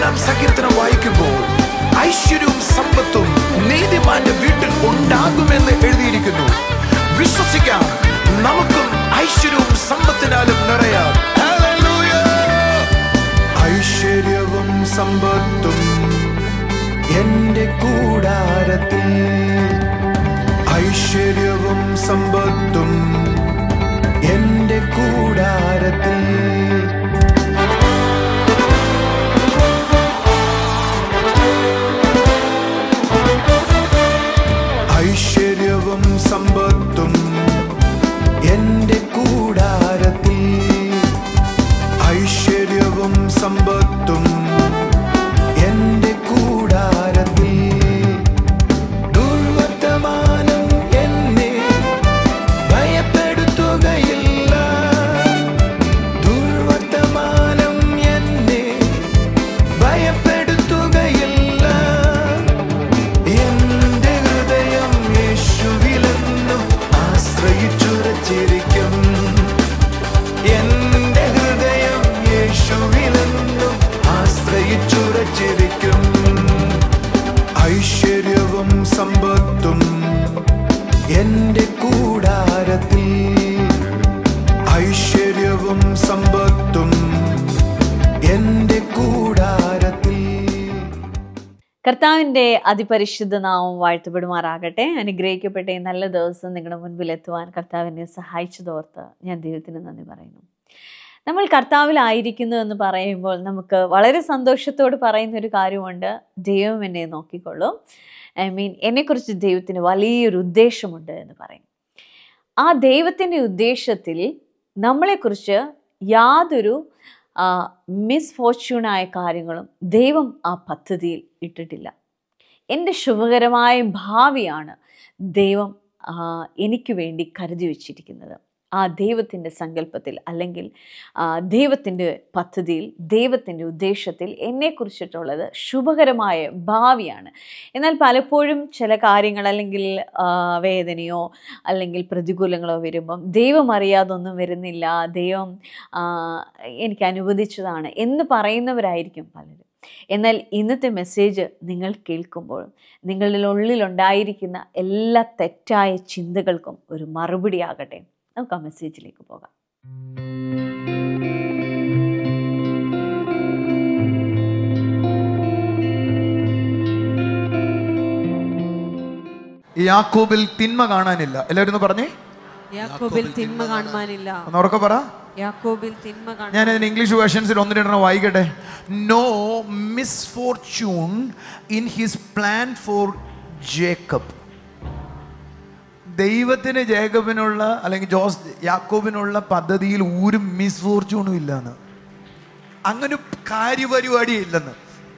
ഇരുപത്തിനാലാം സങ്കീർത്തനം വായിക്കുമ്പോൾ ഐശ്വര്യവും സമ്പത്തും നീതിമാന്റെ വീട്ടിൽ ഉണ്ടാകുമെന്ന് എഴുതിയിരിക്കുന്നു വിശ്വസിക്കാം നമുക്കും ഐശ്വര്യവും സമ്പത്തിനാലും നിറയാം Hallelujah! ഐശ്വര്യവും സമ്പത്തും എന്റെ കൂടാരത്തിൽ ഐശ്വര്യവും സമ്പത്തും എന്റെ കൂടാരത്തിൽ ഐശ്വര്യവും സമ്പത്തും എന്റെ കൂടാരത്തിൽ ഐശ്വര്യവും സമ്പത്തും എന്റെ കൂടാരത്തിൽ ദുർവർത്തമാനം എന്നെ ഭയപ്പെടുത്തുകയില്ല ദുർവർത്തമാനം എന്നെ ഭയപ്പെടുത്തുകയില്ല എന്റെ ഹൃദയം യേശുവിലെന്നും ആശ്രയിച്ചുറച്ചിരിക്കും എന്റെ ഹൃദയം യേശുവിലെന്നും ആശ്രയിച്ചുറച്ചിരിക്കും ഐശ്വര്യവും സമ്പത്തും എന്റെ കൂടാരത്തിൽ ഐശ്വര്യവും സമ്പത്തും എന്റെ കൂടാരത്തിൽ കർത്താവിൻ്റെ അതിപരിശുദ്ധ നാമം വാഴ്ത്തപ്പെടുമാറാകട്ടെ അനുഗ്രഹിക്കപ്പെട്ട ഈ നല്ല ദിവസം നിങ്ങളുടെ മുൻപിൽ എത്തുവാൻ കർത്താവിനെ സഹായിച്ചതോർത്ത് ഞാൻ ദൈവത്തിന് നന്ദി പറയുന്നു നമ്മൾ കർത്താവിലായിരിക്കുന്നു എന്ന് പറയുമ്പോൾ നമുക്ക് വളരെ സന്തോഷത്തോട് പറയുന്ന ഒരു കാര്യമുണ്ട് ദൈവം എന്നെ നോക്കിക്കൊള്ളും ഐ മീൻ എന്നെക്കുറിച്ച് ദൈവത്തിന് വലിയൊരു ഉദ്ദേശമുണ്ട് എന്ന് പറയും ആ ദൈവത്തിൻ്റെ ഉദ്ദേശത്തിൽ നമ്മളെക്കുറിച്ച് യാതൊരു മിസ്ഫോർച്യൂണായ കാര്യങ്ങളും ദൈവം ആ പദ്ധതിയിൽ ഇട്ടിട്ടില്ല എൻ്റെ ശുഭകരമായ ഭാവിയാണ് ദൈവം ആ, എനിക്ക് വേണ്ടി കരുതി വച്ചിരിക്കുന്നത് ആ ദൈവത്തിൻ്റെ സങ്കല്പത്തിൽ അല്ലെങ്കിൽ ആ, ദൈവത്തിൻ്റെ പദ്ധതിയിൽ ദൈവത്തിൻ്റെ ഉദ്ദേശത്തിൽ എന്നെക്കുറിച്ചിട്ടുള്ളത് ശുഭകരമായ ഭാവിയാണ് എന്നാൽ പലപ്പോഴും ചില കാര്യങ്ങൾ അല്ലെങ്കിൽ ആ, വേദനയോ അല്ലെങ്കിൽ പ്രതികൂലങ്ങളോ വരുമ്പം ദൈവം അറിയാതൊന്നും വരുന്നില്ല ദൈവം ആ, എനിക്ക് അനുവദിച്ചതാണ് എന്ന് പറയുന്നവരായിരിക്കും പലരും എന്നാൽ ഇന്നത്തെ മെസ്സേജ് നിങ്ങൾ കേൾക്കുമ്പോൾ നിങ്ങളുടെ ഉള്ളിലുണ്ടായിരിക്കുന്ന എല്ലാ തെറ്റായ ചിന്തകൾക്കും ഒരു മറുപടി ആകട്ടെ നമുക്ക് ആ മെസ്സേജിലേക്ക് പോകാം യാക്കോബിൽ തിന്മ കാണാനില്ല എല്ലാവരും ഒന്ന് പറഞ്ഞേ യാക്കോബിൽ തിന്മ കാണുവാനില്ല ഒന്ന് ഉറക്കെ പറ യാക്കോബിൽ തിന്മ കാണും ഞാൻ ഇതിന് ഇംഗ്ലീഷ് വേർഷൻസിൽ ഒന്ന് രണ്ടെണ്ണം വായിക്കട്ടെ no misfortune in his plan for Jacob ദൈവത്തിന് ജേക്കബിനുള്ള അല്ലെങ്കിൽ ജോസ് യാക്കോബിനുള്ള പദ്ധതിയിൽ ഒരു മിസ്ഫോർച്യൂണും ഇല്ലെന്ന് അങ്ങനെ ഒരു കാര്യപരിപാടി ഇല്ലെന്ന്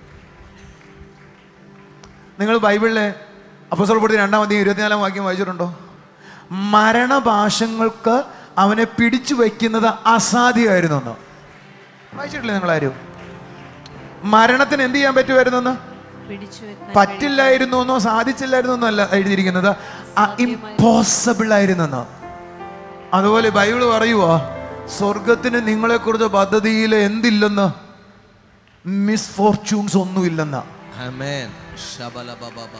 നിങ്ങൾ ബൈബിളിലെ അപ്പസ്വലപ്പെടുത്തി രണ്ടാം അധികം ഇരുപത്തിനാലാം വാക്യം വായിച്ചിട്ടുണ്ടോ മരണപാശങ്ങൾക്ക് അവനെ പിടിച്ചു വയ്ക്കുന്നത് അസാധ്യമായിരുന്നു എന്ന് വായിച്ചിട്ടില്ലേ നിങ്ങളാരും മരണത്തിന് എന്ത് ചെയ്യാൻ പറ്റുമായിരുന്നെന്ന് പിടിച്ചു വെക്കാൻ പറ്റില്ലായിരുന്നു എന്നോ സാധിച്ചില്ലായിരുന്നു എന്നോ അല്ല എഴുതിയിരിക്കുന്നത് ഇമ്പോസിബിൾ ആയിരുന്നെന്ന് അതുപോലെ ബൈബിൾ പറയുവോ സ്വർഗത്തിന് നിങ്ങളെക്കുറിച്ച് പദ്ധതിയിൽ എന്തില്ലെന്ന് മിസ്ഫോർച്യൂൺസ് ഒന്നുമില്ലെന്ന് Amen. Shabalababa.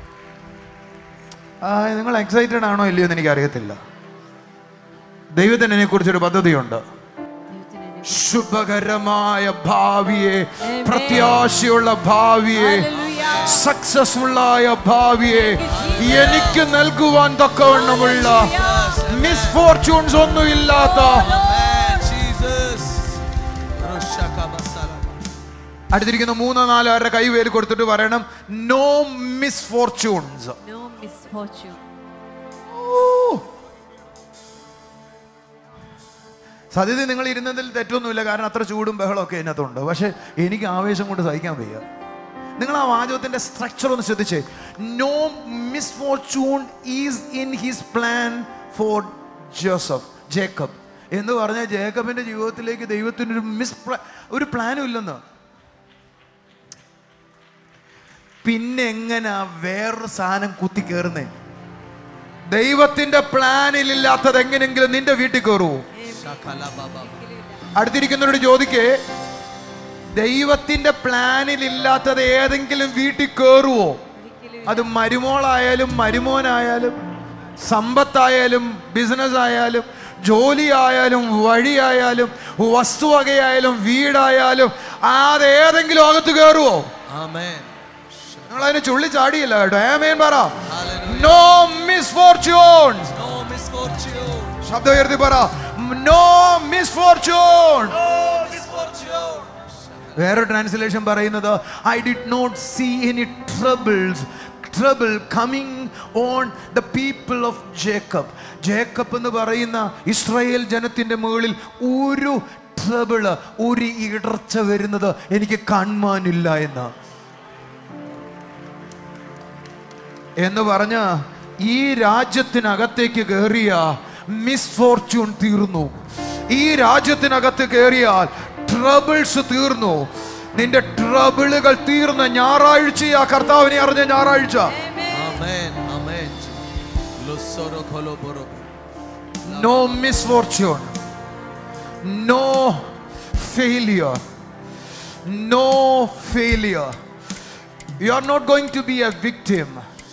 ആ, നിങ്ങൾ എക്സൈറ്റഡ് ആണോ ഇല്ലയോ എന്ന് എനിക്ക് അറിയത്തില്ല ദൈവത്തിന് എന്നെ കുറിച്ചൊരു പദ്ധതിയുണ്ട് ശുഭകരമായ ഭാവിയെ പ്രത്യാശയുള്ള ഭാവിയെ സക്സസ്ഫുൾ ആയ ഭാവിയെ എനിക്ക് നൽകുവാൻ തക്കവണ്ണമുള്ള മിസ്ഫോർച്യൂൺസ് ഒന്നുമില്ലാത്ത Amen. Jesus. Roshakabasalaba. അടുത്തിരിക്കുന്ന മൂന്നോ നാലോ ആരുടെ കൈവേര് കൊടുത്തിട്ട് പറയണം നോ മിസ്ഫോർച്യൂൺസ് നോ മിസ്ഫോർച്യൂൺ സത്യത്തിൽ നിങ്ങൾ ഇരുന്നതിൽ തെറ്റൊന്നുമില്ല കാരണം അത്ര ചൂടും ബഹളമൊക്കെ ഇതിനകത്തുണ്ട് പക്ഷെ എനിക്ക് ആവേശം കൊണ്ട് സഹിക്കാൻ വയ്യ നിങ്ങൾ ആ വാചകത്തിന്റെ സ്ട്രക്ചർ ഒന്ന് ശ്രദ്ധിച്ചേ no misfortune is in his plan for Joseph Jacob എന്ന് പറഞ്ഞാൽ ജേക്കബിന്റെ ജീവിതത്തിലേക്ക് ദൈവത്തിന് ഒരു മിസ് ഒരു പ്ലാനും ഇല്ലെന്ന് പിന്നെ എങ്ങനാ വേറൊരു സാധനം കുത്തി കയറുന്നേ ദൈവത്തിന്റെ പ്ലാനിൽ ഇല്ലാത്തത് എങ്ങനെങ്കിലും നിന്റെ വീട്ടിൽ കയറുവോ Shakalababa. അടുത്തിരിക്കുന്നവരോട് ചോദിക്കേ ദൈവത്തിന്റെ പ്ലാനിൽ ഇല്ലാത്തത് ഏതെങ്കിലും വീട്ടിൽ കയറുവോ അത് മരുമോളായാലും മരുമോനായാലും സമ്പത്തായാലും ബിസിനസ് ആയാലും ജോലിയായാലും വഴിയായാലും വസ്തുവകയായാലും വീടായാലും അത് ഏതെങ്കിലും അകത്ത് കയറുവോ Amen. നിങ്ങൾ അതിന് ചുള്ളി ചാടിയില്ല കേട്ടോ ആമേൻ പറ Hallelujah. No misfortunes No misfortune. ശബ്ദം ഉയർത്തി പറ നോ മിസ്ഫോർച്യൂൺ No misfortune. വേറെ ട്രാൻസ്ലേഷൻ പറയുന്നത് I did not see any troubles trouble coming on the people of Jacob Jacob എന്ന് പറയുന്ന ഇസ്രായേൽ ജനത്തിൻ്റെ മുകളിൽ ഒരു ട്രബിള് ഒരു ഇടർച്ച വരുന്നത് എനിക്ക് കാണുവാനില്ല എന്ന് എന്ന് പറഞ്ഞ ഈ രാജ്യത്തിനകത്തേക്ക് കയറിയ മിസ്ഫോർച്യൂൺ തീർന്നു ഈ രാജ്യത്തിനകത്ത് കയറിയാൽ ട്രബിൾസ് തീർന്നു നിന്റെ ട്രബിളുകൾ തീർന്ന ഞായറാഴ്ചയാ കർത്താവിനെ അറിഞ്ഞ ഞായറാഴ്ച Amen. Amen. Losoro kolo boro. No misfortune no failure no failure you are not going to be a victim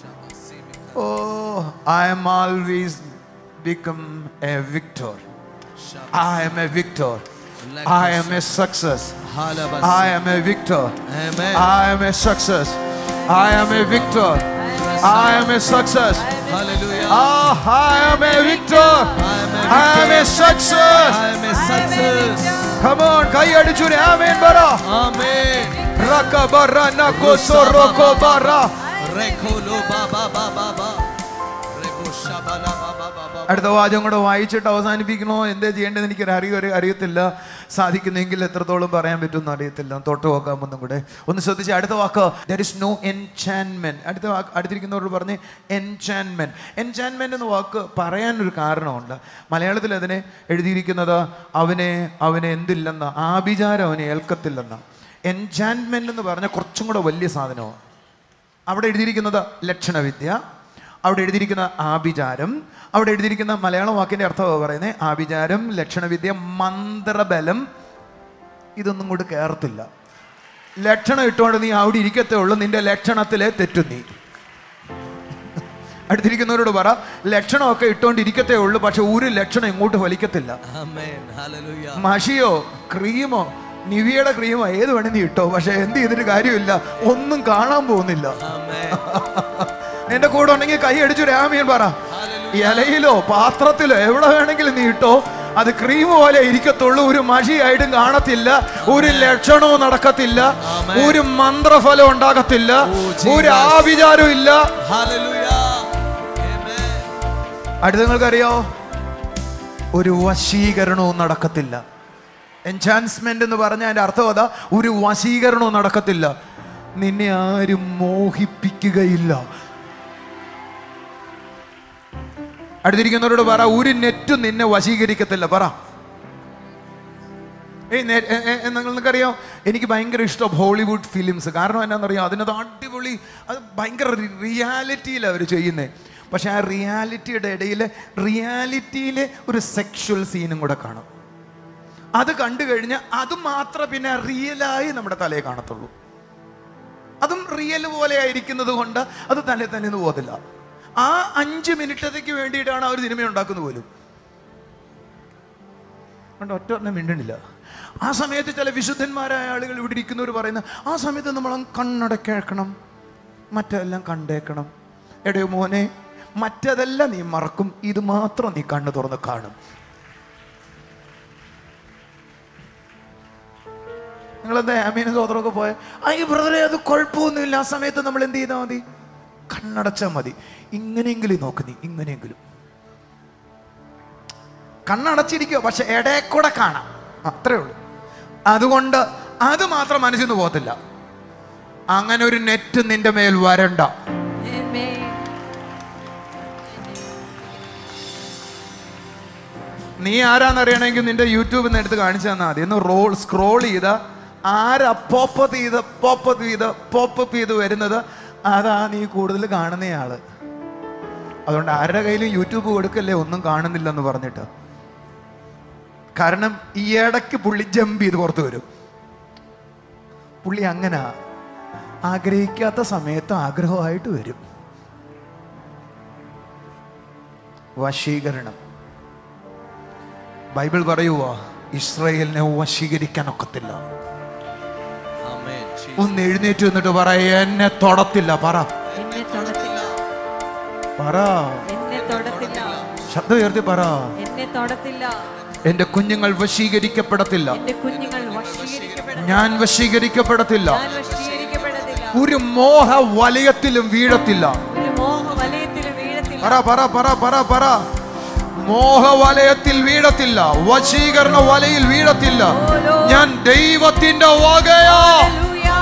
Oh, I am always become a victor. I am a victor. I am a success. Halabas. I am a victor. Amen. I am a success. I am a victor. I am a success. Hallelujah. Ah, I am a victor. I am a success. I am a success. Come on, കൈ അടിച്ചു ആമേൻ പറ Amen. റക്കബറ നകോസോ റോക്കോബറ Rekolo ba ba ba ba ba. Rebo shabala ba ba ba ba. അടുത്ത വാചകം കൂടെ വായിച്ചിട്ട് അവസാനിപ്പിക്കണോ എന്തേ ചെയ്യേണ്ടത് എനിക്ക് അറിയ അറിയത്തില്ല സാധിക്കുന്നെങ്കിൽ എത്രത്തോളം പറയാൻ പറ്റുമെന്ന് അറിയത്തില്ല തൊട്ട് നോക്കാം ഒന്നും കൂടെ ഒന്ന് ശ്രദ്ധിച്ച് അടുത്ത വാക്ക് ദർ ഇസ് നോ എൻചാൻമെന്റ് അടുത്ത വാക്ക് അടുത്തിരിക്കുന്നവരോട് പറഞ്ഞ് എൻചാൻമെന്റ് എൻചാൻമെന്റ് എന്ന വാക്ക് പറയാനൊരു കാരണമുണ്ട് മലയാളത്തിൽ അതിനെ എഴുതിയിരിക്കുന്നത് അവനെ അവനെ എന്തില്ലെന്ന് ആഭിചാരം അവനെ ഏൽക്കത്തില്ലെന്ന് എൻചാൻമെന്റ് എന്ന് പറഞ്ഞാൽ കുറച്ചും കൂടെ വലിയ സാധനമാണ് അവിടെ എഴുതിയിരിക്കുന്നത് ലക്ഷണവിദ്യ അവിടെ എഴുതിയിരിക്കുന്ന ആഭിചാരം അവിടെ എഴുതിയിരിക്കുന്ന മലയാള വാക്കിന്റെ അർത്ഥമാണ് പറയുന്നത് ആഭിചാരം ലക്ഷണവിദ്യ മന്ത്രബലം ഇതൊന്നും കൂടെ കയറത്തില്ല ലക്ഷണം ഇട്ടുകൊണ്ട് നീ അവിടെ ഇരിക്കത്തേ ഉള്ളൂ നിന്റെ ലക്ഷണത്തിലെ തെറ്റും നീ അടുത്തിരിക്കുന്നവരോട് പറ ലക്ഷണമൊക്കെ ഇട്ടുകൊണ്ട് ഇരിക്കത്തേ ഉള്ളൂ പക്ഷെ ഒരു ലക്ഷണം ഇങ്ങോട്ട് വലിക്കത്തില്ല Amen. Hallelujah. മഷിയോ ക്രീമോ നിവിയുടെ ക്രീമോ ഏത് വേണേ നീ ഇട്ടോ പക്ഷെ എന്ത് ചെയ്തിട്ട് കാര്യമില്ല ഒന്നും കാണാൻ പോകുന്നില്ല Amen. നിന്റെ കൂടെ ഉണ്ടെങ്കിൽ കൈ അടിച്ചു രാമിയൻ പറ ഇലയിലോ പാത്രത്തിലോ എവിടെ വേണമെങ്കിലും നീ ഇട്ടോ അത് ക്രീം പോലെ ഇരിക്കത്തുള്ളൂ ഒരു മഷിയായിട്ടും കാണത്തില്ല ഒരു ലക്ഷണവും നടക്കത്തില്ല ഒരു മന്ത്രഫലം ഉണ്ടാകത്തില്ല ഒരു ആഭിചാരവും ഇല്ല Hallelujah. Amen. അടുത്ത നിങ്ങൾക്കറിയോ ഒരു വശീകരണവും നടക്കത്തില്ല എൻചാൻസ്മെന്റ് എന്ന് പറഞ്ഞ അതിന്റെ അർത്ഥം അതാ ഒരു വശീകരണവും നടക്കത്തില്ല നിന്നെ ആരും മോഹിപ്പിക്കുകയില്ല അടുത്തിരിക്കുന്നവരോട് പറ ഒരു നെറ്റും നിന്നെ വശീകരിക്കത്തില്ല പറ ഏയ് നേ- ഏ- ഏ- ഏ, നിങ്ങൾക്കറിയാം എനിക്ക് ഭയങ്കര ഇഷ്ടം ഹോളിവുഡ് ഫിലിംസ് കാരണം എന്നാണെന്നറിയാം അതിനകത്ത് അടിപൊളി അത് ഭയങ്കര റിയാലിറ്റിയിലാണ് അവർ ചെയ്യുന്നത് പക്ഷെ ആ റിയാലിറ്റിയുടെ ഇടയിൽ റിയാലിറ്റിയിലെ ഒരു സെക്ഷൽ സീനും കൂടെ കാണും അത് കണ്ടു കഴിഞ്ഞാൽ അത് മാത്രം പിന്നെ റിയലായി നമ്മുടെ തലയെ കാണത്തുള്ളൂ അതും റിയൽ പോലെ ആയിരിക്കുന്നത് കൊണ്ട് അത് തന്നെ തന്നെ ഒന്നും പോകത്തില്ല ആ അഞ്ച് മിനിറ്റത്തേക്ക് വേണ്ടിയിട്ടാണ് അവർ സിനിമ ഉണ്ടാക്കുന്നത് പോലും കണ്ടോ ഒറ്റ ഒരെണ്ണം മിണ്ടണില്ല ആ സമയത്ത് ചില വിശുദ്ധന്മാരായ ആളുകൾ ഇവിടെ ഇരിക്കുന്നവർ പറയുന്ന ആ സമയത്ത് നമ്മൾ കണ്ണടക്കേക്കണം മറ്റെല്ലാം കണ്ടേക്കണം എടയോ മോനെ മറ്റതെല്ലാം നീ മറക്കും ഇത് മാത്രം നീ കണ്ണ് തുറന്ന് കാണും നിങ്ങളെന്താ ആമീന സോദരമൊക്കെ പോയ അയ്യ ബ്രദറെ അത് കുഴപ്പമൊന്നുമില്ല ആ സമയത്ത് നമ്മൾ എന്ത് ചെയ്താൽ മതി കണ്ണടച്ചാൽ മതി ഇങ്ങനെയെങ്കിലും നോക്ക് നീ ഇങ്ങനെയെങ്കിലും കണ്ണടച്ചിരിക്കുക പക്ഷെ ഇടയെ കൂടെ കാണാം അത്രേ ഉള്ളൂ അതുകൊണ്ട് അത് മാത്രം മനസ്സിൽ നിന്ന് പോകത്തില്ല അങ്ങനെ ഒരു നെറ്റ് നിന്റെ മേൽ വരണ്ട Amen. നീ ആരാന്നറിയണമെങ്കിൽ നിന്റെ യൂട്യൂബിൽ നിന്ന് എടുത്ത് കാണിച്ചു തന്നാൽ മതി ഒന്ന് റോൾ സ്ക്രോൾ ചെയ്ത ആരാ പോപ്പപ്പ് ചെയ്ത് പോപ്പപ്പ് ചെയ്ത് പോപ്പപ്പ് ചെയ്ത് വരുന്നത് അതാ നീ കൂടുതൽ കാണുന്നയാള് അതുകൊണ്ട് ആരുടെ കയ്യിലും യൂട്യൂബ് കൊടുക്കല്ലേ ഒന്നും കാണുന്നില്ലെന്ന് പറഞ്ഞിട്ട് കാരണം ഈ ഇടയ്ക്ക് പുള്ളി ജമ്പ് ചെയ്ത് പുറത്ത് വരും പുള്ളി അങ്ങനെ ആഗ്രഹിക്കാത്ത സമയത്ത് ആഗ്രഹമായിട്ട് വരും വശീകരണം ബൈബിൾ പറയുക ഇസ്രയേലിനെ വശീകരിക്കാൻ ഒക്കത്തില്ല Amen. Jesus. ഒന്ന് എഴുന്നേറ്റ് എന്നിട്ട് പറ എന്നെ തൊടത്തില്ല പറ എന്നെ തൊടത്തില്ല പറ എന്നെ തൊടത്തില്ല ശബ്ദം ഉയർത്തി പറ എന്നെ തൊടത്തില്ല എന്റെ കുഞ്ഞുങ്ങൾ വശീകരിക്കപ്പെടത്തില്ല എന്റെ കുഞ്ഞുങ്ങൾ വശീകരിക്കപ്പെട ഞാൻ വശീകരിക്കപ്പെടത്തില്ല ഞാൻ വശീകരിക്കപ്പെടത്തില്ല ഒരു മോഹ വലയത്തിലും വീഴത്തില്ല ഒരു മോഹ വലയത്തിലും വീഴത്തില്ല പറ പറ പറ പറ പറ മോഹ വലയത്തിൽ വീഴത്തില്ല വശീകരണ വലയിൽ വീഴത്തില്ല ഞാൻ ദൈവത്തിന്റെ വകയാ ഹല്ലേലൂയ.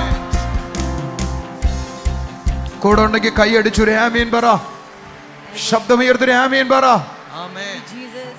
കൂടെ ഉണ്ടെങ്കിൽ കൈയടിച്ചു രാമീൻ പറ ശബ്ദമുയർത്തി രാമീൻ പറ Amen. ജീസസ്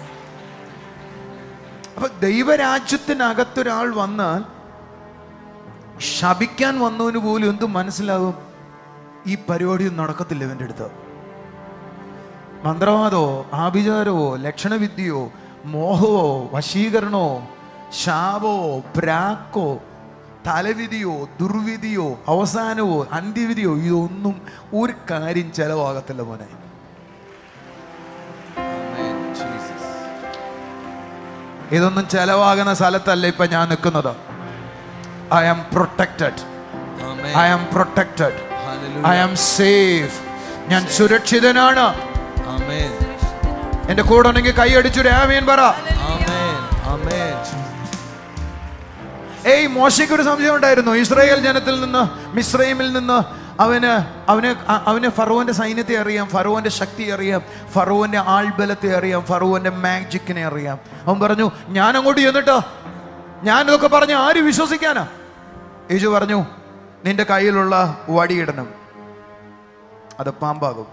അപ്പൊ ദൈവരാജ്യത്തിനകത്തൊരാൾ വന്നാൽ ശപിക്കാൻ വന്നവന് പോലും എന്ത് മനസ്സിലാകും ഈ പരിപാടിയൊന്നും നടക്കത്തില്ല ഇവന്റെ അടുത്ത് മന്ത്രവാദമോ ആഭിചാരമോ ലക്ഷണവിദ്യയോ മോഹമോ വശീകരണമോ ശാപമോ പ്രാക്കോ തലവിധിയോ ദുർവിധിയോ അവസാനമോ അന്ത്യവിധിയോ ഇതൊന്നും ഒരു കാര്യം ചെലവാകത്തില്ല മോനെ Amen. Jesus. ഇതൊന്നും ചെലവാകുന്ന സ്ഥലത്തല്ല ഇപ്പൊ ഞാൻ നിൽക്കുന്നത് I am protected Amen. I am protected Hallelujah. I am safe ഞാൻ സുരക്ഷിതനാണ് Amen. എന്റെ കൂടെ ഉണ്ടെങ്കിൽ കൈയടിച്ചു രാമീൻ പറ Amen. Amen. ഏയ് മോശയ്ക്ക് ഒരു സംശയം ഉണ്ടായിരുന്നു ഇസ്രായേൽ ജനത്തിൽ നിന്ന് മിസ്രൈമിൽ നിന്ന് അവന് അവന് അ- അവന് ഫറോന്റെ സൈന്യത്തെ അറിയാം ഫറോന്റെ ശക്തി അറിയാം ഫറോന്റെ ആൾബലത്തെ അറിയാം ഫറോന്റെ മാജിക്കിനെ അറിയാം അവൻ പറഞ്ഞു ഞാൻ അങ്ങോട്ട് ചെന്നിട്ടോ ഞാൻ ഇതൊക്കെ പറഞ്ഞു ആര് വിശ്വസിക്കാനാ യേശു പറഞ്ഞു നിന്റെ കയ്യിലുള്ള വടിയിടണം അത് പാമ്പാകും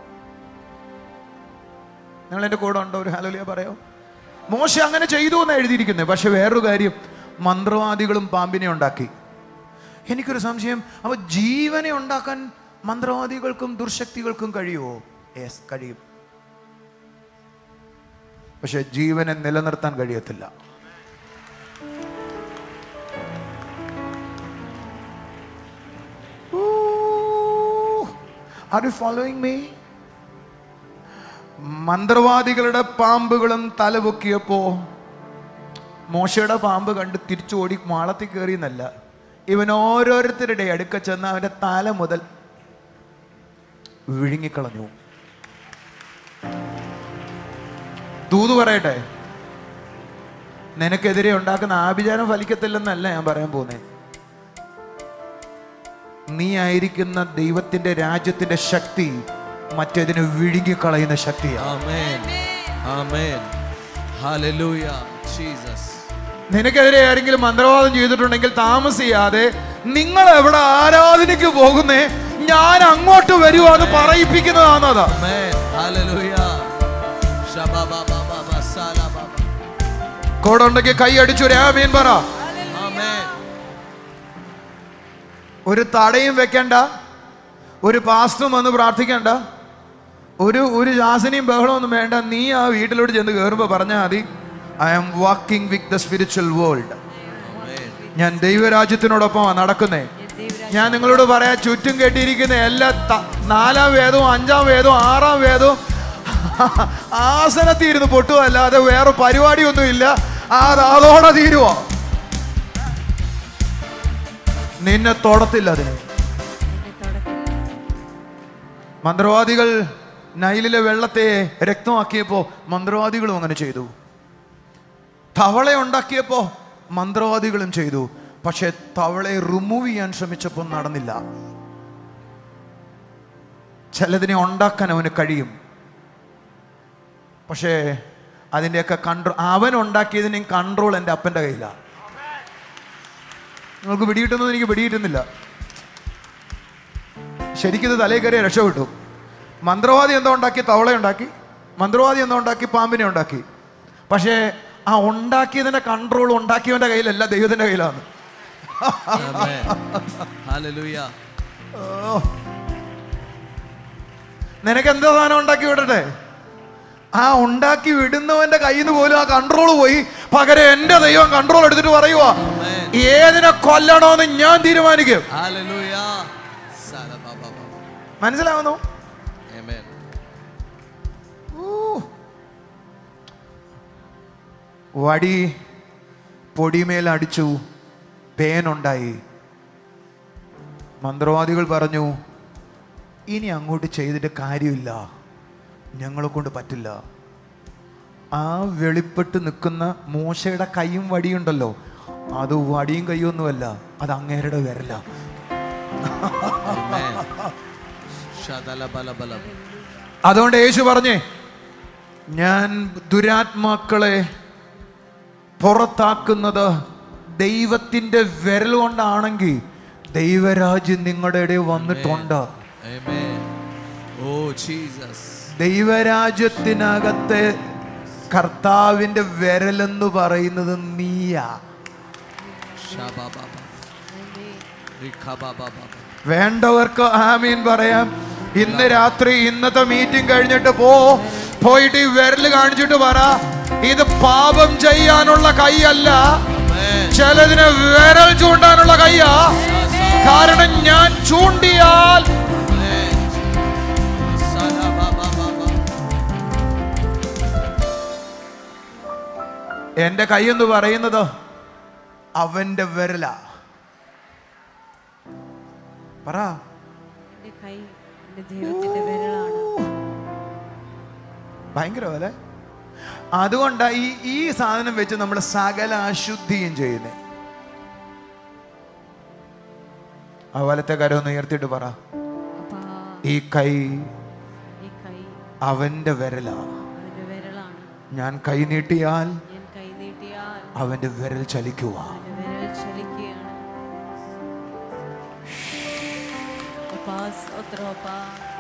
നിങ്ങൾ എൻ്റെ കൂടെ ഉണ്ടോ ഒരു ഹലോലിയ പറയോ മോശ അങ്ങനെ ചെയ്തു എന്ന് എഴുതിയിരിക്കുന്നത് പക്ഷെ വേറൊരു കാര്യം മന്ത്രവാദികളും പാമ്പിനെ ഉണ്ടാക്കി എനിക്കൊരു സംശയം അപ്പൊ ജീവനെ ഉണ്ടാക്കാൻ മന്ത്രവാദികൾക്കും ദുർശക്തികൾക്കും കഴിയുമോ യെസ് കഴിയും പക്ഷെ ജീവനെ നിലനിർത്താൻ കഴിയത്തില്ല ആർ യു ഫോളോയിങ് മീ മന്ത്രവാദികളുടെ പാമ്പുകളും തലപൊക്കിയപ്പോ മോശയുടെ പാമ്പ് കണ്ട് തിരിച്ചോടി മാളത്തിൽ കയറി എന്നല്ല ഇവൻ ഓരോരുത്തരുടെ അടുക്ക ചെന്ന് അവന്റെ തല മുതൽ വിഴുങ്ങിക്കളഞ്ഞു ദൂത് പറയട്ടെ നിനക്കെതിരെ ഉണ്ടാക്കുന്ന ആഭിചാരം ഫലിക്കത്തില്ലെന്നല്ല ഞാൻ പറയാൻ പോകുന്നേ നീ ആയിരിക്കുന്ന ദൈവത്തിന്റെ രാജ്യത്തിന്റെ ശക്തി മറ്റേതിനെ വിഴുങ്ങിക്കളയുന്ന ശക്തിയാണ് Amen. Amen. Hallelujah. Jesus. നിനക്കെതിരെ ആരെങ്കിലും മന്ത്രവാദം ചെയ്തിട്ടുണ്ടെങ്കിൽ താമസിയാതെ നിങ്ങൾ എവിടെ ആരാധനയ്ക്ക് പോകുന്നേ ഞാൻ അങ്ങോട്ട് വരുവാന്ന് പറയിപ്പിക്കുന്നതാണത് Amen. Hallelujah. Shabba-ba-ba-ba-ba, sala-ba-ba. കൂടെ ഉണ്ടെങ്കിൽ കൈ അടിച്ചു രാമീൻ പറ Amen. ഒരു തടയും വെക്കണ്ട ഒരു പാസ്റ്ററും വന്ന് പ്രാർത്ഥിക്കണ്ട ഒരു ഒരു ജാസനയും ബഹളമൊന്നും വേണ്ട നീ ആ വീട്ടിലോട്ട് ചെന്ന് കയറുമ്പോൾ പറഞ്ഞാൽ മതി I am walking with the spiritual world Amen. ഞാൻ ദൈവരാജ്യത്തിനോടൊപ്പമാണ് നടക്കുന്നേ ഞാൻ നിങ്ങളോട് പറയാം ചുറ്റും കെട്ടിയിരിക്കുന്ന എല്ലാ ത- നാലാം വേദവും അഞ്ചാം വേദവും ആറാം വേദവും ആസനത്തിൽ ഇരുന്ന് പൊട്ടുമല്ലാതെ വേറെ പരിപാടിയൊന്നും ഇല്ല അത് അതോടെ തീരുവോ നിന്നെ തൊടത്തില്ല അതിന് എന്നെ തൊടത്തില്ല മന്ത്രവാദികൾ നൈലിലെ വെള്ളത്തെ രക്തമാക്കിയപ്പോ മന്ത്രവാദികളും അങ്ങനെ ചെയ്തു തവള ഉണ്ടാക്കിയപ്പോ മന്ത്രവാദികളും ചെയ്തു പക്ഷെ തവളയെ റിമൂവ് ചെയ്യാൻ ശ്രമിച്ചപ്പോൾ നടന്നില്ല ചിലതിനെ ഉണ്ടാക്കാൻ അവന് കഴിയും പക്ഷേ അതിൻ്റെയൊക്കെ കൺട്രോൾ അവൻ ഉണ്ടാക്കിയതിനെയും കൺട്രോൾ എൻ്റെ അപ്പൻ്റെ കയ്യിലാണ് നിങ്ങൾക്ക് പിടികിട്ടുന്നത് എനിക്ക് പിടികിട്ടുന്നില്ല ശരിക്കും ഇത് തലയിൽ കയറിയ രക്ഷപ്പെട്ടു മന്ത്രവാദി എന്തോ ഉണ്ടാക്കി തവള ഉണ്ടാക്കി മന്ത്രവാദി എന്തോ ഉണ്ടാക്കി പാമ്പിനെ ഉണ്ടാക്കി പക്ഷേ ആ ഉണ്ടാക്കിയതിന്റെ കൺട്രോൾ ഉണ്ടാക്കിയവന്റെ കയ്യിലല്ല ദൈവത്തിന്റെ കയ്യിലാണ് Amen. Hallelujah. നിനക്ക് എന്താ സാധനം ഉണ്ടാക്കി വിടട്ടെ ആ ഉണ്ടാക്കി വിടുന്നവന്റെ കയ്യിൽ നിന്ന് പോലും ആ കൺട്രോൾ പോയി പകരം എന്റെ ദൈവം കൺട്രോൾ എടുത്തിട്ട് പറയുവാ Amen. ഏതിനെ കൊല്ലണോന്ന് ഞാൻ തീരുമാനിക്കും Hallelujah. Salababa. മനസ്സിലാവുന്നു Amen. വടി പൊടിമേൽ അടിച്ചു പേനുണ്ടായി മന്ത്രവാദികൾ പറഞ്ഞു ഇനി അങ്ങോട്ട് ചെയ്തിട്ട് കാര്യമില്ല ഞങ്ങളെ കൊണ്ട് പറ്റില്ല ആ വെളിപ്പെട്ട് നിൽക്കുന്ന മൂശയുടെ കൈയും വടിയുണ്ടല്ലോ അത് വടിയും കൈയൊന്നുമല്ല അത് അങ്ങേരുടെ വിരല Amen. Shadalabalabala. അതുകൊണ്ട് യേശു പറഞ്ഞേ ഞാൻ ദുരാത്മാക്കളെ പുറത്താക്കുന്നത് ദൈവത്തിന്റെ വിരൽ കൊണ്ടാണെങ്കിൽ ദൈവരാജ്യം നിങ്ങളുടെ ഇടയിൽ വന്നിട്ടുണ്ട് Amen. Oh, Jesus. ദൈവരാജ്യത്തിനകത്തെ കർത്താവിന്റെ വിരലെന്ന് പറയുന്നത് നീയാ Shabababa. Rikabababa. വേണ്ടവർക്ക് ആമീൻ പറയാം ഇന്ന് രാത്രി ഇന്നത്തെ മീറ്റിംഗ് കഴിഞ്ഞിട്ട് പോ പോയിട്ട് ഈ വിരല് കാണിച്ചിട്ട് പറ ഇത് പാപം ചെയ്യാനുള്ള കൈയല്ല Amen. ചിലതിന് വിരൽ ചൂണ്ടാനുള്ള കയ്യാ കാരണം ഞാൻ ചൂണ്ടിയാൽ Amen. Salabababa. എന്റെ കൈ എന്ന് പറയുന്നത് അവന്റെ വിരല പറ എന്റെ കൈ എന്റെ ദൈവത്തിന്റെ വിരലാണ് ഭയങ്കര പോലെ അതുകൊണ്ടാ ഈ ഈ സാധനം വെച്ച് നമ്മൾ സകല അശുദ്ധിയും ചെയ്യുന്നത് ആ വലത്തെ കരം ഒന്ന് ഉയർത്തിയിട്ട് പറ അപ്പാ ഈ കൈ ഈ കൈ അവന്റെ വിരലാ അവന്റെ വിരലാണ് ഞാൻ കൈ നീട്ടിയാൽ ഞാൻ കൈ നീട്ടിയാൽ അവന്റെ വിരൽ ചലിക്കുക അവന്റെ വിരൽ ചലിക്കുകയാണ് അപ്പാ സ്തോത്രം അപ്പാ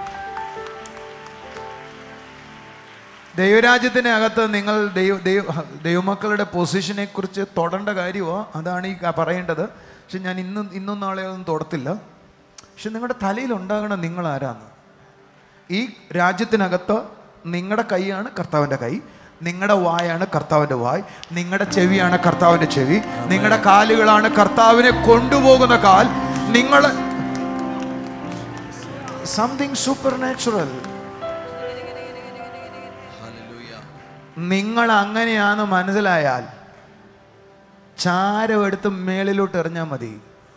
ദൈവരാജ്യത്തിനകത്ത് നിങ്ങൾ ദൈവ ദൈവ ദൈവമക്കളുടെ പൊസിഷനെ കുറിച്ച് തൊടേണ്ട കാര്യമോ അതാണ് ഈ ക- പറയേണ്ടത് പക്ഷെ ഞാൻ ഇന്നും ഇന്നും നാളെ ഒന്നും തൊടത്തില്ല പക്ഷെ നിങ്ങളുടെ തലയിൽ ഉണ്ടാകണം നിങ്ങൾ ആരാന്ന് ഈ രാജ്യത്തിനകത്ത് നിങ്ങളുടെ കൈയാണ് കർത്താവിൻ്റെ കൈ നിങ്ങളുടെ വായാണ് കർത്താവിൻ്റെ വായ് നിങ്ങളുടെ ചെവിയാണ് കർത്താവിൻ്റെ ചെവി നിങ്ങളുടെ കാലുകളാണ് കർത്താവിനെ കൊണ്ടുപോകുന്ന കാൽ നിങ്ങൾ സംതിങ് സൂപ്പർ നാച്ചുറൽ Hallelujah. നിങ്ങൾ അങ്ങനെയാന്ന് മനസ്സിലായാൽ ചാരം എടുത്ത് മേളിലോട്ട് എറിഞ്ഞാൽ മതി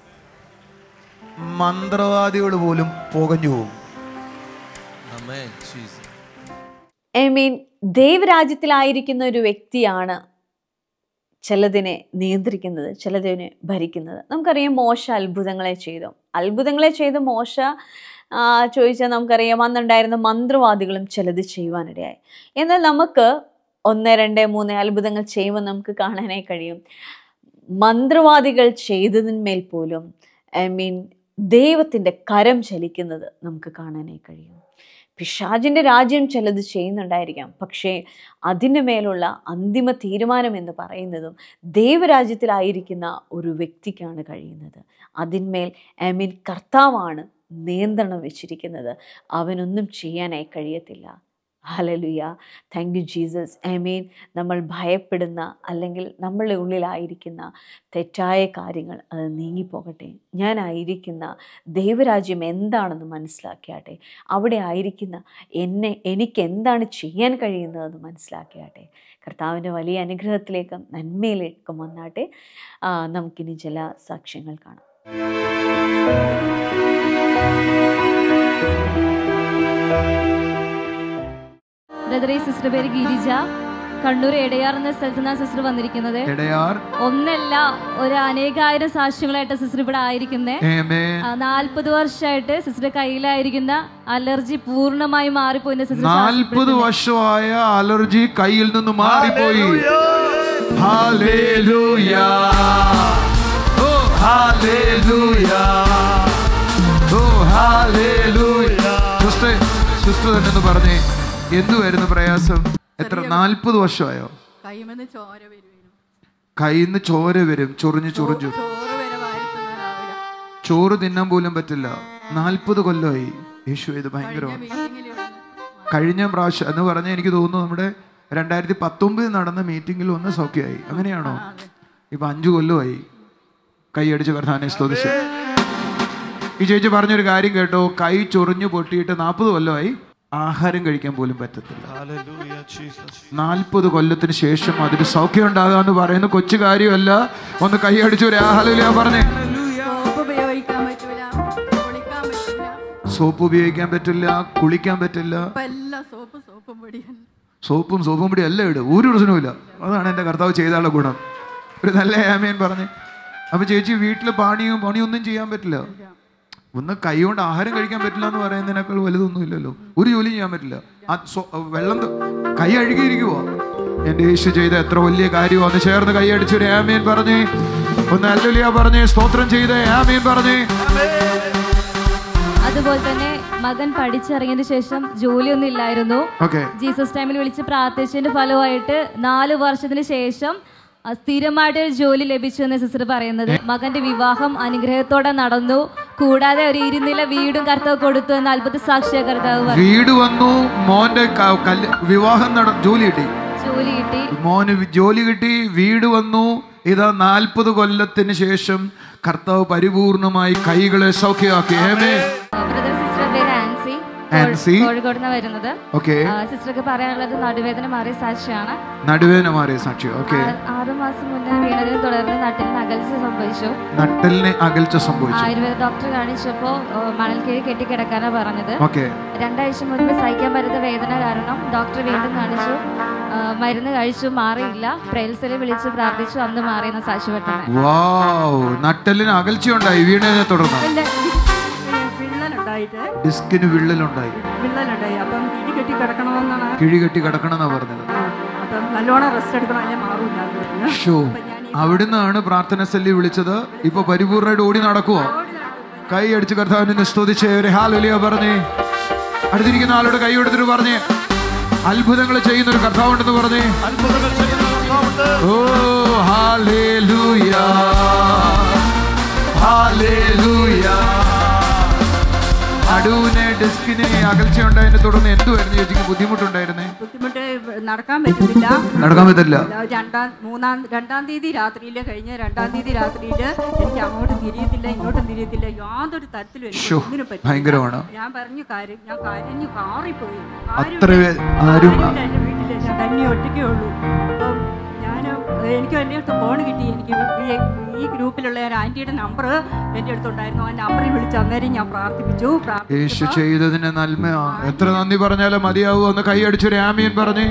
മന്ത്രവാദികൾ പോലും പുകഞ്ഞു പോകും Amen. Jesus. ഐ മീൻ ദൈവരാജ്യത്തിലായിരിക്കുന്ന ഒരു വ്യക്തിയാണ് ചിലതിനെ നിയന്ത്രിക്കുന്നത് ചിലതിനെ ഭരിക്കുന്നത് നമുക്കറിയാം മോശ അത്ഭുതങ്ങളെ ചെയ്തു അത്ഭുതങ്ങളെ ചെയ്ത് മോശ ആ, ചോദിച്ചാൽ നമുക്കറിയാം അന്നുണ്ടായിരുന്ന മന്ത്രവാദികളും ചിലത് ചെയ്യുവാനിടയായി എന്നാൽ നമുക്ക് ഒന്ന് രണ്ട് മൂന്ന് അത്ഭുതങ്ങൾ ചെയ്യുമ്പോൾ നമുക്ക് കാണാനായി കഴിയും മന്ത്രവാദികൾ ചെയ്തതിന്മേൽ പോലും ഐ മീൻ ദൈവത്തിൻ്റെ കരം ചലിക്കുന്നത് നമുക്ക് കാണാനായി കഴിയും പിശാചിൻ്റെ രാജ്യം ചിലത് ചെയ്യുന്നുണ്ടായിരിക്കാം പക്ഷേ അതിൻ്റെ മേലുള്ള അന്തിമ തീരുമാനം എന്ന് പറയുന്നതും ദൈവരാജ്യത്തിലായിരിക്കുന്ന ഒരു വ്യക്തിക്കാണ് കഴിയുന്നത് അതിന്മേൽ ഐ മീൻ കർത്താവാണ് നിയന്ത്രണം വെച്ചിരിക്കുന്നത് അവനൊന്നും ചെയ്യാനായി കഴിയത്തില്ല hallelujah thank you Jesus I mean നമ്മൾ ഭയപ്പെടുന്ന അല്ലെങ്കിൽ നമ്മളുടെ ഉള്ളിലായിരിക്കുന്ന തെറ്റായ കാര്യങ്ങൾ അത് നീങ്ങിപ്പോകട്ടെ ഞാനായിരിക്കുന്ന ദൈവരാജ്യം എന്താണെന്ന് മനസ്സിലാക്കിയാട്ടെ അവിടെ ആയിരിക്കുന്ന എന്നെ എനിക്ക് എന്താണ് ചെയ്യാൻ കഴിയുന്നതെന്ന് മനസ്സിലാക്കിയാട്ടെ കർത്താവിൻ്റെ വലിയ അനുഗ്രഹത്തിലേക്കും നന്മയിലേക്കും വന്നാട്ടെ ആ, നമുക്കിനി ചില സാക്ഷ്യങ്ങൾ കാണാം ബ്രദറെ സിസ്റ്റർ പേര് ഗിരിജ കണ്ണൂർ എടയാർ എന്ന സ്ഥലത്ത് നിന്നാണ് സിസ്റ്റർ വന്നിരിക്കുന്നത് ഇടയാർ ഒന്നല്ല ഒരു അനേകായിരം സാക്ഷ്യങ്ങളായിട്ട് സിസ്റ്റർ ഇവിടെ ആയിരിക്കുന്നേ ആമേൻ. നാൽപ്പത് വർഷമായിട്ട് സിസ്റ്റർ കയ്യിലായിരിക്കുന്ന അലർജി പൂർണ്ണമായി മാറിപ്പോയിന്റെ സിസ്റ്റർ നാൽപ്പത് വർഷമായ അലർജി കയ്യിൽ നിന്ന് മാറിപ്പോയി ഹാലേലൂയ. ഓ, ഹാലേലൂയ. ഓ, ഹാലേലൂയ. സിസ്റ്റർ സിസ്റ്റർ തന്നെ ഒന്ന് പറഞ്ഞേ എന്തുവായിരുന്നു പ്രയാസം എത്ര നാൽപ്പത് വർഷമായോ കൈമെന്ന് ചോര വരുവേനു കയ്യിൽ നിന്ന് ചോര വരും ചൊറിഞ്ഞു ചൊറിഞ്ഞു ചോറ് വരെ വാരത്തുന്നതാവില്ല ചോറ് തിന്നാൻ പോലും പറ്റില്ല നാൽപ്പത് കൊല്ലമായി യേശു ഇത് ഭയങ്കരമാണ് മീറ്റിങ്ങിൽ വന്ന് കഴിഞ്ഞ പ്രാവശ്യം എന്ന് പറഞ്ഞാൽ എനിക്ക് തോന്നുന്നു നമ്മുടെ രണ്ടായിരത്തി പത്തൊമ്പതിൽ നടന്ന മീറ്റിംഗിൽ ഒന്ന് സൗഖ്യമായി അങ്ങനെയാണോ ഇപ്പൊ അഞ്ചു കൊല്ലമായി കൈയടിച്ച് കർത്താവിനെ സ്തുതിച്ച് ഈ ചേച്ചി പറഞ്ഞൊരു കാര്യം കേട്ടോ കൈ ചൊറിഞ്ഞു പൊട്ടിയിട്ട് നാൽപ്പത് കൊല്ലമായി ആഹാരം കഴിക്കാൻ പോലും പറ്റത്തില്ല നാൽപ്പത് കൊല്ലത്തിന് ശേഷം അതിന് സൗഖ്യം ഉണ്ടാകാന്ന് പറയുന്ന കൊച്ചു കാര്യമല്ല ഒന്ന് കൈയടിച്ചു ഒരു ആഹലില്ല പറഞ്ഞേ സോപ്പ് ഉപയോഗിക്കാൻ പറ്റൂല കുളിക്കാൻ പറ്റൂല സോപ്പ് ഉപയോഗിക്കാൻ പറ്റില്ല കുളിക്കാൻ പറ്റില്ല ഇപ്പൊ എല്ലാം സോപ്പ് സോപ്പും പൊടിയാണ് സോപ്പും സോപ്പും പൊടി എല്ലാം ഇടും ഒരു പ്രശ്നവുമില്ല അതാണ് എൻ്റെ കർത്താവ് ചെയ്താലുള്ള ഗുണം ഒരു നല്ല ആമേൻ പറഞ്ഞ് അപ്പൊ ചേച്ചി വീട്ടിൽ പണിയും പണിയൊന്നും ചെയ്യാൻ പറ്റില്ല ഒന്ന് കൈ കൊണ്ട് ആഹാരം കഴിക്കാൻ പറ്റില്ല എന്ന് പറയുന്നതിനേക്കാൾ വലുതൊന്നും ഇല്ലല്ലോ ഒരു ജോലി ചെയ്യാൻ പറ്റില്ല ആ സ്വ- വെള്ളം ത- കൈ അഴുകിയിരിക്കുവോ എൻ്റെ യേശു ചെയ്ത എത്ര വലിയ കാര്യമോ ഒന്ന് ചേർന്ന് കൈ അടിച്ചൊരു ആമേൻ പറഞ്ഞേ ഒന്ന് അല്ലുലിയ പറഞ്ഞേ സ്തോത്രം ചെയ്തേ ആമേൻ പറഞ്ഞേ അതുപോലെ തന്നെ മകൻ പഠിച്ചിറങ്ങിയതിന് ശേഷം ജോലിയൊന്നും ഇല്ലായിരുന്നു ഓക്കെ ജീസസ് ടൈമിൽ വിളിച്ച് പ്രാർത്ഥിച്ചതിന്റെ ഫലമായിട്ട് നാല് വർഷത്തിന് ശേഷം ആ, സ്ഥിരമായിട്ട് ഒരു ജോലി ലഭിച്ചു എന്ന് സിസ്റ്റർ പറയുന്നത് മകന്റെ വിവാഹം അനുഗ്രഹത്തോടെ നടന്നു കൂടാതെ ഒരു ഇരുനില വീടും കർത്താവ് കൊടുത്തു എന്ന് അത്ഭുത സാക്ഷിയ കർത്താവ് പറഞ്ഞു. വീട് വന്നു മോന്റെ ക- കല്യ- വിവാഹം നട ജോലി കിട്ടി ജോലി കിട്ടി മോന് വി- ജോലി കിട്ടി വീട് വന്നു ഇതാ നാൽപ്പത് കൊല്ലത്തിന് ശേഷം കർത്താവ് പരിപൂർണമായി കൈകളെ സൗഖ്യമാക്കി ഏമേ ബ്രദർ സിസ്റ്റർ പേര് ആൻസി ആൻസി. കോഴിക്കോട് നിന്ന് വരുന്നത് ഓക്കെ ആ, സിസ്റ്റർക്ക് പറയാനുള്ളത് നടുവേദന മാറിയ സാക്ഷിയാണ് നടുവേന മാറിയ സാക്ഷി ഓക്കെ ആ- ആറ് മാസം മുന്നേ വീണതിനെ തുടർന്ന് നട്ടിലിന് അകൽച്ച സംഭവിച്ചു നട്ടലിന് അകൽച്ച സംഭവിച്ചു ആയുർവേദ ഡോക്ടർ കാണിച്ചപ്പോൾ മണൽക്കീഴ് കെട്ടിക്കിടക്കാനാ പറഞ്ഞത് ഓക്കെ രണ്ടാഴ്ച മുൻപ് സഹിക്കാൻ പറ്റുന്ന വേദന കാരണം ഡോക്ടർ വീണ്ടും കാണിച്ചു ആ, മരുന്ന് കഴിച്ചു മാറിയില്ല പ്രേൽസലെ വിളിച്ച് പ്രാർത്ഥിച്ചു അന്ന് മാറിയെന്ന് സാക്ഷ്യപ്പെട്ടത് വാവ് നട്ടലിന് അകൽച്ചയുണ്ടായി വീണതിനെ തുടർന്ന് എന്റെ വിള്ളലുണ്ടായിട്ട് ഡിസ്കിന് വിള്ളലുണ്ടായി വിള്ളലുണ്ടായി അപ്പം ഇടി കെട്ടി കിടക്കണമെന്നാണ് കിഴി കെട്ടി കിടക്കണമെന്നാ പറഞ്ഞത് ആ, അപ്പം നല്ലോണം റെസ്റ്റ് എടുക്കണം അല്ലെ മാറൂല എന്ന് പറഞ്ഞു ഷോ അപ്പൊ ഞാൻ ഈ അവിടുന്നാണ് പ്രാർത്ഥന സെല്ലി വിളിച്ചത് ഇപ്പൊ പരിപൂർണമായിട്ട് ഓടി നടക്കുവോ കൈ അടിച്ച് കർത്താവിനെ സ്തുതിച്ച് ഒരു ഹാലുലിയ പറഞ്ഞേ അടുത്തിരിക്കുന്ന ആളോട് കൈ എടുത്തിട്ട് പറഞ്ഞേ അത്ഭുതങ്ങൾ ചെയ്യുന്ന ഒരു കർത്താവുണ്ടെന്ന് പറഞ്ഞേ ഓ ഹാലേലൂയ ഹാലേലൂയ നടുവിന് ഡിസ്കിന് അകൽച്ചയുണ്ടായതിനെ തുടർന്ന് എന്തുവായിരുന്നു ചേച്ചിക്ക് ബുദ്ധിമുട്ടുണ്ടായിരുന്നേ ബുദ്ധിമുട്ട് നടക്കാൻ പറ്റുന്നില്ല നടക്കാൻ പറ്റില്ല രണ്ടാം മൂന്നാം രണ്ടാം തീയതി രാത്രിയിൽ കഴിഞ്ഞ രണ്ടാം തീയതി രാത്രിയിൽ എനിക്ക് അങ്ങോട്ടും തിരിയത്തില്ല ഇങ്ങോട്ടും തിരിയത്തില്ല യാതൊരു തരത്തിലും എനിക്ക് ശ്ശോ, ഒന്നിനും പറ്റില്ല. ഭയങ്കരമാണ്. ഞാൻ പറഞ്ഞു കാര്യം ഞാൻ കരഞ്ഞു കാറിപ്പോയി അത്ര വേ- ആരും എൻ്റെ വീട്ടിൽ ഞാൻ തന്നെ ഒറ്റയ്ക്കേ ഉള്ളൂ അപ്പം ഞാൻ എനിക്ക് എൻ്റെ അടുത്ത് ഫോൺ കിട്ടി എനിക്ക് ഈ ഈ ഗ്രൂപ്പിലുള്ള ഒരു ആൻറ്റിയുടെ നമ്പർ എൻ്റെ അടുത്തുണ്ടായിരുന്നു ആ നമ്പറിൽ വിളിച്ച് അന്നേരം ഞാൻ പ്രാർത്ഥിപ്പിച്ചു യേശു പ്രാർത്ഥിച്ചപ്പോൾ ചെയ്തതിന് നന്മയാ എത്ര നന്ദി പറഞ്ഞാലും മതിയാവൂ ഒന്ന് കൈയടിച്ചൊരു ആമിയൻ പറഞ്ഞ്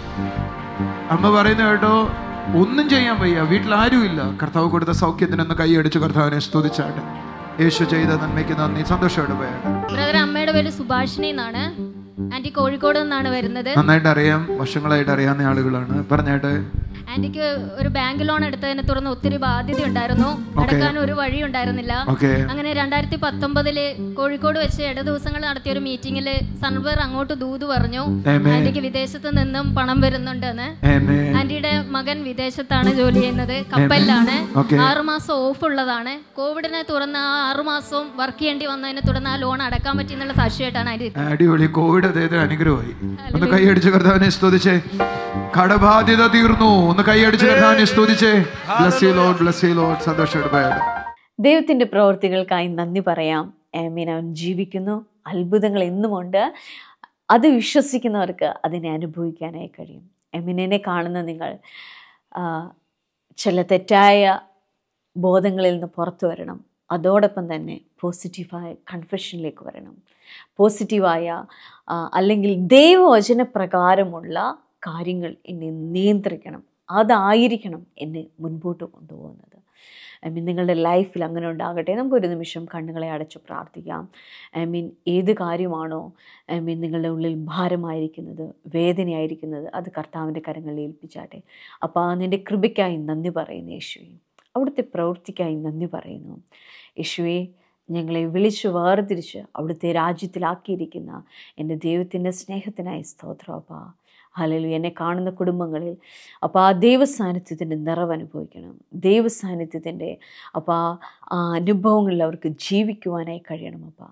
അമ്മ പറയുന്ന കേട്ടോ ഒന്നും ചെയ്യാൻ വയ്യ വീട്ടിൽ ആരുമില്ല കർത്താവ് കൊടുത്ത സൗഖ്യത്തിനൊന്ന് കൈയടിച്ച് കർത്താവിനെ സ്തുതിച്ചാട്ട് യേശു ചെയ്ത നന്മയ്ക്ക് നന്ദി സന്തോഷമായിട്ട് പോയാട്ട് ബ്രദർ അമ്മയുടെ പേര് സുഭാഷിണി എന്നാണ് ആന്റി കോഴിക്കോട് നിന്നാണ് വരുന്നത് നന്നായിട്ട് അറിയാം വർഷങ്ങളായിട്ട് അറിയാവുന്ന ആളുകളാണ് പറഞ്ഞാട്ടെ ആന്റിക്ക് ഒരു ബാങ്ക് ലോൺ എടുത്തതിനെ തുടർന്ന് ഒത്തിരി ബാധ്യത ഉണ്ടായിരുന്നു അടക്കാൻ ഒരു വഴി ഉണ്ടായിരുന്നില്ല ഓക്കെ അങ്ങനെ രണ്ടായിരത്തി പത്തൊമ്പതില് കോഴിക്കോട് വെച്ച് ഇട ദിവസങ്ങൾ നടത്തിയ ഒരു മീറ്റിംഗിൽ സൺവർ അങ്ങോട്ട് ദൂത് പറഞ്ഞു Amen. ആന്റിക്ക് വിദേശത്ത് നിന്നും പണം വരുന്നുണ്ടെന്ന് ആമേ ആന്റിയുടെ മകൻ വിദേശത്താണ് ജോലി ചെയ്യുന്നത് കപ്പലിലാണ് Okay. ആറുമാസം ഓഫ് ഉള്ളതാണ് കോവിഡിനെ തുടർന്ന് ആ ആറുമാസവും വർക്ക് ചെയ്യേണ്ടി വന്നതിനെ തുടർന്ന് ആ ലോൺ അടക്കാൻ പറ്റി എന്നുള്ള സാക്ഷിയായിട്ടാണ് ആന്റി അടിപൊളി കോവിഡ് അദ്ദേഹത്തിന് അനുഗ്രഹമായി ഒന്ന് കൈയടിച്ച് കർത്താവിനെ സ്തുതിച്ചേ കടബാധ്യത തീർന്നു ഒന്ന് കൈയടിച്ച് കർത്താവിനെ സ്തുതിച്ചേ bless you Lord bless you Lord സന്തോഷമായിട്ട് പോയാട്ട് ദൈവത്തിൻ്റെ പ്രവർത്തികൾക്കായി നന്ദി പറയാം ആമീൻ അവൻ ജീവിക്കുന്നു അത്ഭുതങ്ങൾ എന്നുമുണ്ട് അത് വിശ്വസിക്കുന്നവർക്ക് അതിനെ അനുഭവിക്കാനായി കഴിയും എമിനെ കാണുന്ന നിങ്ങൾ ആ, ചില തെറ്റായ ബോധങ്ങളിൽ നിന്ന് പുറത്തു വരണം അതോടൊപ്പം തന്നെ പോസിറ്റീവായ കൺഫെഷനിലേക്ക് വരണം പോസിറ്റീവായ ആ, അല്ലെങ്കിൽ ദൈവവചന പ്രകാരമുള്ള കാര്യങ്ങൾ എന്നെ നിയന്ത്രിക്കണം അതായിരിക്കണം എന്നെ മുൻപോട്ട് കൊണ്ടുപോകുന്നത് ഐ മീൻ നിങ്ങളുടെ ലൈഫിൽ അങ്ങനെ ഉണ്ടാകട്ടെ നമുക്കൊരു നിമിഷം കണ്ണുകളെ അടച്ചു പ്രാർത്ഥിക്കാം ഐ മീൻ ഏത് കാര്യമാണോ ഐ മീൻ നിങ്ങളുടെ ഉള്ളിൽ ഭാരമായിരിക്കുന്നത് വേദനയായിരിക്കുന്നത് അത് കർത്താവിൻ്റെ കരങ്ങളിൽ ഏൽപ്പിച്ചാട്ടെ അപ്പോൾ ആ നിൻ്റെ കൃപയ്ക്കായി നന്ദി പറയുന്നു യേശുവെ അവിടുത്തെ പ്രവൃത്തിക്കായി നന്ദി പറയുന്നു യേശുവെ ഞങ്ങളെ വിളിച്ചു വേർതിരിച്ച് അവിടുത്തെ രാജ്യത്തിലാക്കിയിരിക്കുന്ന എൻ്റെ ദൈവത്തിൻ്റെ സ്നേഹത്തിനായി സ്തോത്രം അപ്പാ ഹലലു എന്നെ കാണുന്ന കുടുംബങ്ങളിൽ അപ്പോൾ ആ ദൈവസാന്നിധ്യത്തിൻ്റെ നിറവ് അനുഭവിക്കണം ദൈവസാന്നിധ്യത്തിൻ്റെ അപ്പോൾ ആ അനുഭവങ്ങളിൽ അവർക്ക് ജീവിക്കുവാനായി കഴിയണം അപ്പോൾ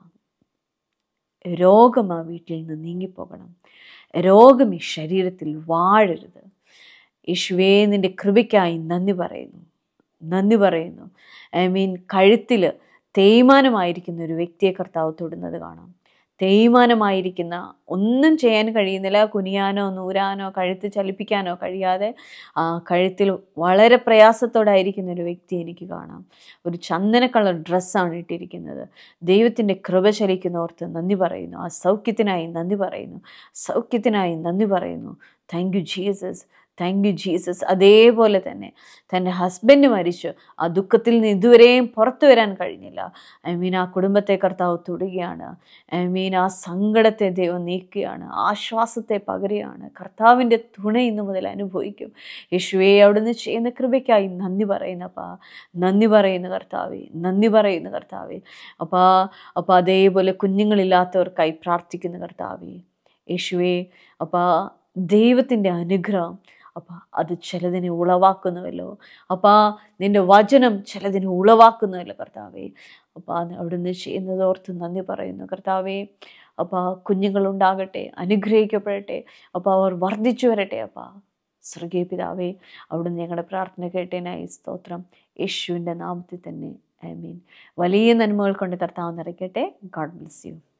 രോഗം ആ വീട്ടിൽ നിന്ന് നീങ്ങിപ്പോകണം രോഗം ഈ ശരീരത്തിൽ വാഴരുത് യേശുവേ നിൻ്റെ കൃപയ്ക്കായി നന്ദി പറയുന്നു നന്ദി പറയുന്നു ഐ മീൻ കഴുത്തിൽ തേയ്മാനമായിരിക്കുന്ന ഒരു വ്യക്തിയെ കർത്താവ് തൊടുന്നത് കാണാം തേയ്മാനമായിരിക്കുന്ന ഒന്നും ചെയ്യാൻ കഴിയുന്നില്ല കുനിയാനോ നൂരാനോ കഴുത്ത് ചലിപ്പിക്കാനോ കഴിയാതെ ആ കഴുത്തിൽ വളരെ പ്രയാസത്തോടായിരിക്കുന്ന ഒരു വ്യക്തി എനിക്ക് കാണാം ഒരു ചന്ദന കളർ ഡ്രസ്സാണ് ഇട്ടിരിക്കുന്നത് ദൈവത്തിൻ്റെ കൃപ ചലിക്കുന്നോർത്ത് നന്ദി പറയുന്നു ആ സൗഖ്യത്തിനായി നന്ദി പറയുന്നു സൗഖ്യത്തിനായി നന്ദി പറയുന്നു thank you Jesus thank you Jesus അതേപോലെ തന്നെ തൻ്റെ ഹസ്ബൻഡ് മരിച്ചു ആ ദുഃഖത്തിൽ നിന്ന് ഇതുവരെയും പുറത്തു വരാൻ കഴിഞ്ഞില്ല ഐ മീൻ ആ കുടുംബത്തെ കർത്താവ് തൊടുകയാണ് ഐ മീൻ ആ സങ്കടത്തെ ദൈവം നീക്കുകയാണ് ആശ്വാസത്തെ പകരുകയാണ് കർത്താവിൻ്റെ തുണ ഇന്ന് മുതൽ അനുഭവിക്കും യേശുവെ അവിടുന്ന് ചെയ്യുന്ന കൃപയ്ക്കായി നന്ദി പറയുന്നപ്പാ നന്ദി പറയുന്നു കർത്താവെ നന്ദി പറയുന്നു കർത്താവെ അപ്പോൾ അപ്പോൾ അതേപോലെ കുഞ്ഞുങ്ങളില്ലാത്തവർക്കായി പ്രാർത്ഥിക്കുന്നു കർത്താവെ യേശുവെ അപ്പോൾ ദൈവത്തിൻ്റെ അനുഗ്രഹം അപ്പം അത് ചിലതിനെ ഉളവാക്കുന്നുവല്ലോ അപ്പം നിൻ്റെ വചനം ചിലതിനെ ഉളവാക്കുന്നുവല്ലോ കർത്താവേ അപ്പം അത് അവിടുന്ന് ചെയ്യുന്നത് ഓർത്ത് നന്ദി പറയുന്നു കർത്താവേ അപ്പം കുഞ്ഞുങ്ങളുണ്ടാകട്ടെ അനുഗ്രഹിക്കപ്പെടട്ടെ അപ്പോൾ അവർ വർദ്ധിച്ചു വരട്ടെ അപ്പം സ്വർഗീയ പിതാവേ അവിടുന്ന് ഞങ്ങളുടെ പ്രാർത്ഥന കേട്ടേനായി സ്തോത്രം യേശുവിൻ്റെ നാമത്തിൽ തന്നെ ഐ മീൻ വലിയ നന്മകൾ കൊണ്ട് കർത്താവ് നിറയ്ക്കട്ടെ ഗോഡ് ബ്ലസ് യു